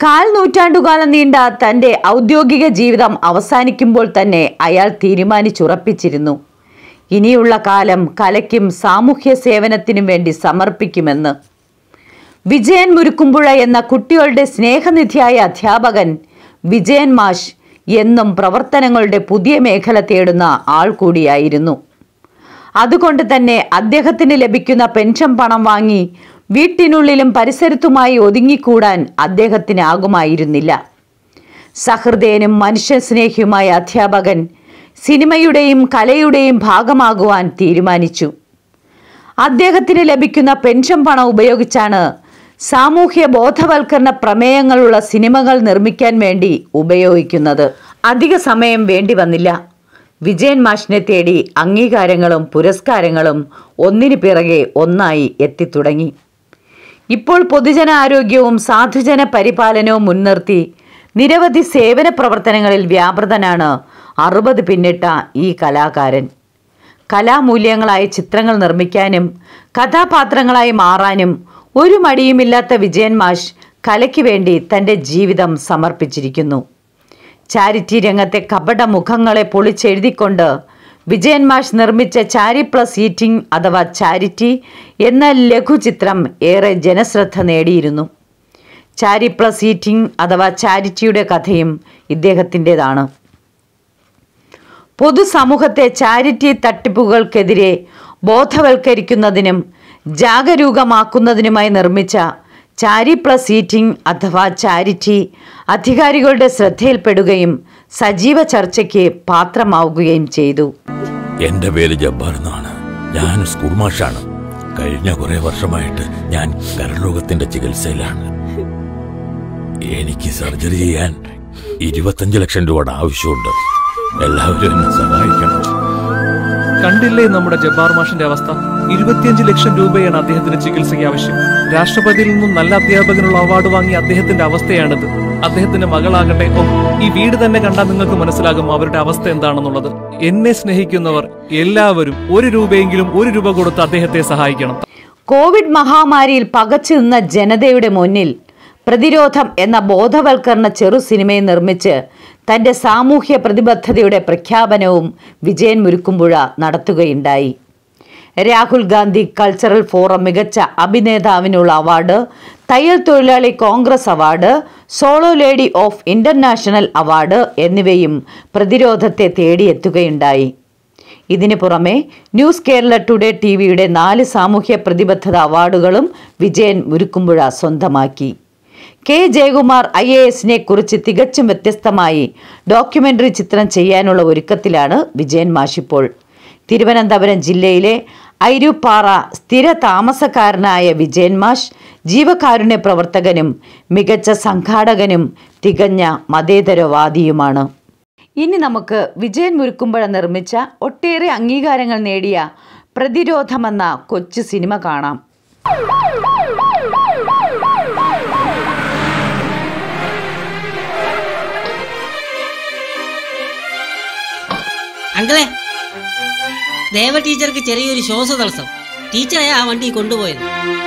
കാൽ നൂറ്റാണ്ടുകാലം നീണ്ട തൻ്റെ ഔദ്യോഗിക ജീവിതം അവസാനിക്കുമ്പോൾ തന്നെ അയാൾ തീരുമാനിച്ചുറപ്പിച്ചിരുന്നു ഇനിയുള്ള കാലം കലയ്ക്കും സാമൂഹ്യ സേവനത്തിനും വേണ്ടി സമർപ്പിക്കുമെന്ന് വിജയൻ മുരുക്കുമ്പുഴ എന്ന കുട്ടികളുടെ സ്നേഹനിധിയായ അധ്യാപകൻ വിജയൻ മാഷ് എന്നും പ്രവർത്തനങ്ങളുടെ പുതിയ മേഖല തേടുന്ന ആൾ കൂടിയായിരുന്നു അതുകൊണ്ട് തന്നെ അദ്ദേഹത്തിന് ലഭിക്കുന്ന പെൻഷൻ പണം വാങ്ങി വീട്ടിനുള്ളിലും പരിസരത്തുമായി ഒതുങ്ങിക്കൂടാൻ അദ്ദേഹത്തിനാകുമായിരുന്നില്ല സഹൃദയനും മനുഷ്യസ്നേഹിയുമായ അധ്യാപകൻ സിനിമയുടെയും കലയുടെയും ഭാഗമാകുവാൻ തീരുമാനിച്ചു അദ്ദേഹത്തിന് ലഭിക്കുന്ന പെൻഷൻ പണം ഉപയോഗിച്ചാണ് സാമൂഹ്യ ബോധവൽക്കരണ പ്രമേയങ്ങളുള്ള സിനിമകൾ നിർമ്മിക്കാൻ വേണ്ടി ഉപയോഗിക്കുന്നത് അധിക സമയം വേണ്ടി വന്നില്ല വിജയൻ മാഷിനെ തേടി അംഗീകാരങ്ങളും പുരസ്കാരങ്ങളും ഒന്നിനു പിറകെ ഒന്നായി എത്തിത്തുടങ്ങി ഇപ്പോൾ പൊതുജനാരോഗ്യവും സാധുജന പരിപാലനവും മുൻനിർത്തി നിരവധി സേവന പ്രവർത്തനങ്ങളിൽ വ്യാപൃതനാണ് അറുപത് പിന്നിട്ട ഈ കലാകാരൻ കലാമൂല്യങ്ങളായ ചിത്രങ്ങൾ നിർമ്മിക്കാനും കഥാപാത്രങ്ങളായി മാറാനും ഒരു മടിയുമില്ലാത്ത വിജയൻ മാഷ് കലയ്ക്ക് വേണ്ടി തൻ്റെ ജീവിതം സമർപ്പിച്ചിരിക്കുന്നു ചാരിറ്റി രംഗത്തെ കപട മുഖങ്ങളെ പൊളിച്ചെഴുതിക്കൊണ്ട് വിജയൻ മാഷ് നിർമ്മിച്ച ചാരി പ്ലസ് ഈറ്റിംഗ് അഥവാ ചാരിറ്റി എന്ന ലഘുചിത്രം ഏറെ ജനശ്രദ്ധ നേടിയിരുന്നു ചാരി പ്ലസ് ഈറ്റിംഗ് അഥവാ ചാരിറ്റിയുടെ കഥയും ഇദ്ദേഹത്തിൻ്റെതാണ് പൊതുസമൂഹത്തെ ചാരിറ്റി തട്ടിപ്പുകൾക്കെതിരെ ബോധവൽക്കരിക്കുന്നതിനും ജാഗരൂകമാക്കുന്നതിനുമായി നിർമ്മിച്ച ചാരി പ്ലസ് ഈറ്റിംഗ് അഥവാ ചാരിറ്റി അധികാരികളുടെ ശ്രദ്ധയിൽപ്പെടുകയും സജീവ ചർച്ചയ്ക്ക് പാത്രമാവുകയും ചെയ്തു എന്റെ പേര് ജബ്ബാർ എന്നാണ് ഞാൻ സ്കൂൾ മാഷാണ് കഴിഞ്ഞ കുറെ വർഷമായിട്ട് ഞാൻ കരലോകത്തിന്റെ ചികിത്സയിലാണ് എനിക്ക് സർജറി ചെയ്യാൻ ഇരുപത്തഞ്ച് ലക്ഷം രൂപയുടെ ആവശ്യമുണ്ട് എല്ലാവരും എന്നെ സഹായിക്കണം കണ്ടില്ലേ നമ്മുടെ ജബ്ബാർ മാഷിന്റെ അവസ്ഥ ഇരുപത്തിയഞ്ച് ലക്ഷം രൂപയാണ് അദ്ദേഹത്തിന് ചികിത്സയ്ക്ക് ആവശ്യം രാഷ്ട്രപതിയിൽ നിന്നും നല്ല അധ്യാപകനുള്ള അവാർഡ് വാങ്ങിയ അദ്ദേഹത്തിന്റെ അവസ്ഥയാണിത് അദ്ദേഹത്തിന്റെ മകളാകട്ടെ ഓ ഈ വീട് തന്നെ കണ്ടാൽ നിങ്ങൾക്ക് മനസ്സിലാകും അവരുടെ അവസ്ഥ എന്താണെന്നുള്ളത് എന്നെ സ്നേഹിക്കുന്നവർ എല്ലാവരും ഒരു രൂപയെങ്കിലും ഒരു രൂപ കൊടുത്ത് അദ്ദേഹത്തെ സഹായിക്കണം കോവിഡ് മഹാമാരിയിൽ പകച്ചു നിന്ന ജനതയുടെ മുന്നിൽ പ്രതിരോധം എന്ന ബോധവൽക്കരണ ചെറു സിനിമയെ നിർമ്മിച്ച് തൻ്റെ സാമൂഹ്യ പ്രതിബദ്ധതയുടെ പ്രഖ്യാപനവും വിജയൻ മുരുക്കുമ്പുഴ നടത്തുകയുണ്ടായി രാഹുൽ ഗാന്ധി കൾച്ചറൽ ഫോറം മികച്ച അഭിനേതാവിനുള്ള അവാർഡ് തയ്യൽ തൊഴിലാളി Congress award solo lady of international award എന്നിവയും പ്രതിരോധത്തെ തേടിയെത്തുകയുണ്ടായി ഇതിനു പുറമെ ന്യൂസ് കേരള ടുഡേ ടി വിയുടെ നാല് സാമൂഹ്യ പ്രതിബദ്ധത അവാർഡുകളും വിജയൻ മുരുക്കുമ്പുഴ സ്വന്തമാക്കി കെ ജയകുമാർ ഐ എ എസിനെ കുറിച്ച് തികച്ചും വ്യത്യസ്തമായി ഡോക്യുമെന്ററി ചിത്രം ചെയ്യാനുള്ള ഒരുക്കത്തിലാണ് വിജയൻ മാഷിപ്പോൾ തിരുവനന്തപുരം ജില്ലയിലെ ഐരുപ്പാറ സ്ഥിര താമസക്കാരനായ വിജയൻ മാഷ് ജീവകാരുണ്യ പ്രവർത്തകനും മികച്ച സംഘാടകനും തികഞ്ഞ മതേതരവാദിയുമാണ് ഇനി നമുക്ക് വിജയൻ മുരുക്കുമ്പഴ നിർമ്മിച്ച ഒട്ടേറെ അംഗീകാരങ്ങൾ നേടിയ പ്രതിരോധമെന്ന കൊച്ചു സിനിമ കാണാം അങ്കിളെ ദേവ ടീച്ചർക്ക് ചെറിയൊരു ശ്വാസതടസ്സം ടീച്ചറെ ആ വണ്ടി കൊണ്ടുപോയത്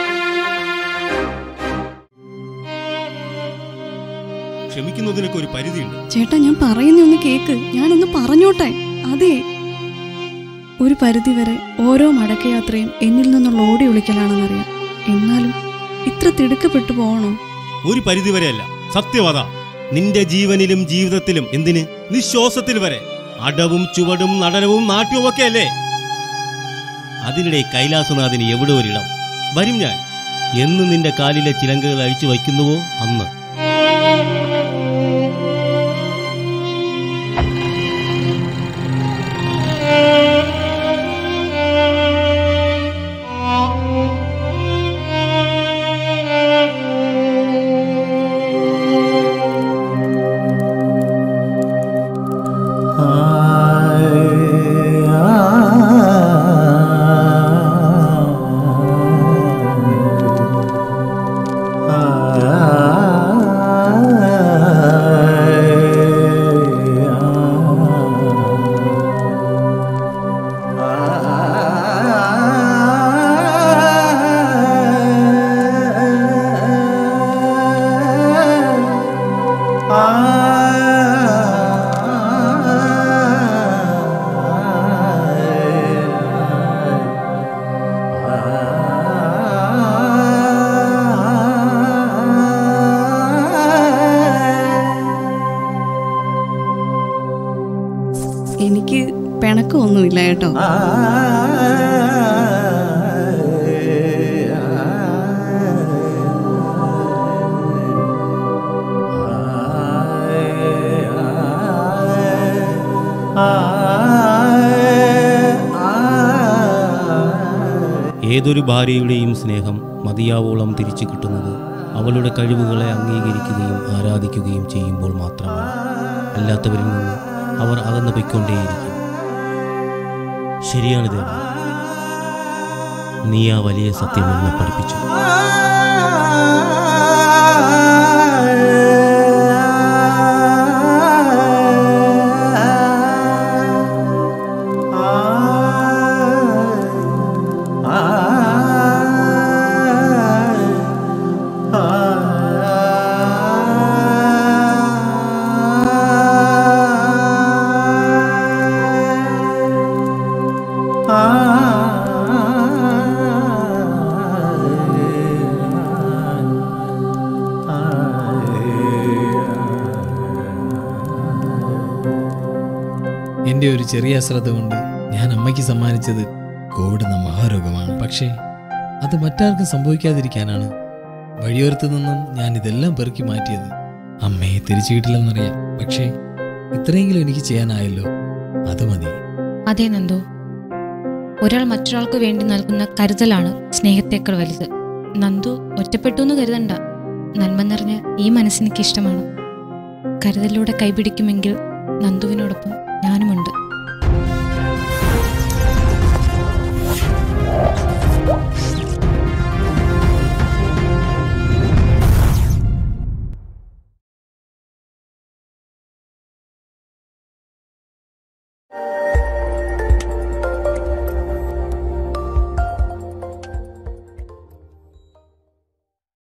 ക്ഷമിക്കുന്നതിനൊക്കെ ഒരു പരിധിയുണ്ട് ചേട്ടാ ഞാൻ പറയുന്ന ഒന്ന് കേക്ക് ഞാനൊന്ന് പറഞ്ഞോട്ടെ അതെ ഒരു പരിധിവരെ ഓരോ മടക്കയാത്രയും എന്നിൽ നിന്നുള്ള ഓടി ഒളിക്കലാണെന്നറിയാം എന്നാലും ഇത്ര തിടുക്കപ്പെട്ടു പോകണോ ഒരു പരിധി വരെയല്ല സത്യവത നിന്റെ ജീവനിലും ജീവിതത്തിലും എന്തിന് നിശ്വാസത്തിൽ വരെ അടവും ചുവടും നടനവും നാട്യവും ഒക്കെ അല്ലേ അതിനിടെ കൈലാസനാഥിന് എവിടെ ഒരിടം വരും ഞാൻ എന്ന് നിന്റെ കാലിലെ ചിലങ്കകൾ അഴിച്ചു വയ്ക്കുന്നുവോ അന്ന് ആ പറ്റില്ല കേട്ടോ ഏതൊരു ഭാര്യയുടെയും സ്നേഹം മതിയാവോളം തിരിച്ചു കിട്ടുന്നത് അവളുടെ കഴിവുകളെ അംഗീകരിക്കുകയും ആരാധിക്കുകയും ചെയ്യുമ്പോൾ മാത്രമാണ് അല്ലാത്തവരിൽ നിന്ന് അവർ അകന്നു പൊയ്ക്കൊണ്ടേയിരിക്കും ശരിയാണ് ദേവ നീ ആ വലിയ സത്യം എന്നെ പഠിപ്പിച്ചു എൻ്റെ ഒരു ചെറിയ അശ്രദ്ധ കൊണ്ട് ഞാൻ അമ്മയ്ക്ക് സമ്മാനിച്ചത് കോവിഡ് എന്ന മഹാരോഗമാണ് പക്ഷേ അത് മറ്റാർക്കും സംഭവിക്കാതിരിക്കാനാണ് വഴിയോരത്തു നിന്നും ഞാൻ ഇതെല്ലാം പെറുക്കി മാറ്റിയത് അമ്മയെ തിരിച്ചു കിട്ടില്ലെന്നറിയാം പക്ഷേ ഇത്രയെങ്കിലും എനിക്ക് ചെയ്യാനായല്ലോ അത് മതി അതെ നന്ദു ഒരാൾ മറ്റൊരാൾക്ക് വേണ്ടി നൽകുന്ന കരുതലാണ് സ്നേഹത്തേക്കാൾ വലുത് നന്ദു ഒറ്റപ്പെട്ടു എന്ന് കരുതണ്ട നന്മ നിറഞ്ഞ ഈ മനസ്സെനിക്ക് ഇഷ്ടമാണ് കരുതലിലൂടെ കൈപിടിക്കുമെങ്കിൽ നന്ദുവിനോടൊപ്പം ഞാനുമുണ്ട്